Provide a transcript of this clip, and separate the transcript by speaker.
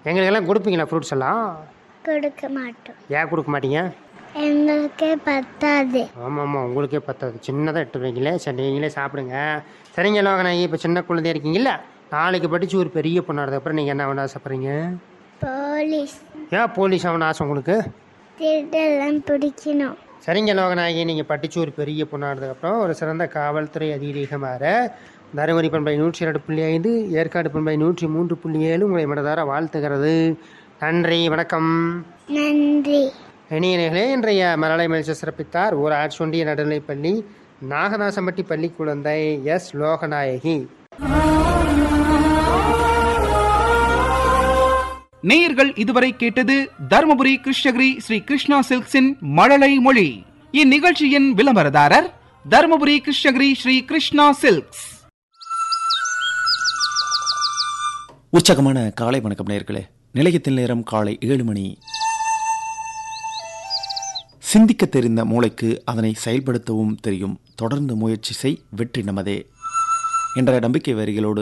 Speaker 1: எங்களுக்கெல்லாம் கொடுப்பீங்களா ஃப்ரூட்ஸ் எல்லாம்
Speaker 2: கொடுக்க மாட்டோம்
Speaker 1: ஏன் கொடுக்க மாட்டீங்க
Speaker 2: எங்களுக்கே பத்தாது
Speaker 1: ஆமாம் ஆமாம் உங்களுக்கே பத்தாது சின்னதாக எடுத்து வைங்களே சரி நீங்களே சாப்பிடுங்க சரிங்க லோகநாயகி இப்போ சின்ன குழந்தையா இருக்கீங்கல்ல நாளைக்கு படித்து ஒரு பெரிய பொண்ணானது அப்புறம் நீங்கள் என்ன வேணும் ஆசைப்படுறீங்க
Speaker 2: போலீஸ்
Speaker 1: ஏன் போலீஸ் ஆகணும் ஆசை உங்களுக்கு
Speaker 2: திருடெல்லாம் பிடிக்கணும்
Speaker 1: சரிங்க லோகநாயகி நீங்கள் படித்து ஒரு பெரிய பொண்ணானதுக்கப்புறம் ஒரு சிறந்த காவல்துறை அதிரீகமாற தருமபுரி பண்பை நூற்றி இரண்டு புள்ளி ஐந்து ஏற்காடு பண்பை நூற்றி மூன்று புள்ளி ஏழு உங்களை மனதார வாழ்த்துகிறது நன்றி வணக்கம்
Speaker 2: நன்றி
Speaker 1: இணையர்களே இன்றைய மலலை மகிழ்ச்சி சிறப்பித்தார் ஒரு ஆட்சொண்டிய நடுநிலைப்பள்ளி நாகதாசம்பட்டி பள்ளி குழந்தை எஸ் லோகநாயகி
Speaker 3: நேயர்கள் இதுவரை கேட்டது தருமபுரி கிருஷ்ணகிரி ஸ்ரீ கிருஷ்ணா சில்க்ஸின் மழலை மொழி இந்நிகழ்ச்சியின் விளம்பரதாரர் தருமபுரி கிருஷ்ணகிரி ஸ்ரீ கிருஷ்ணா சில்க்ஸ்
Speaker 4: உற்சாகமான காலை வணக்கம் நேர்களே நிலையத்தில் நேரம் காலை ஏழு மணி சிந்திக்க தெரிந்த மூளைக்கு அதனை செயல்படுத்தவும் தெரியும் தொடர்ந்து முயற்சி செய் வெற்றி நமதே என்ற நம்பிக்கை வரிகளோடு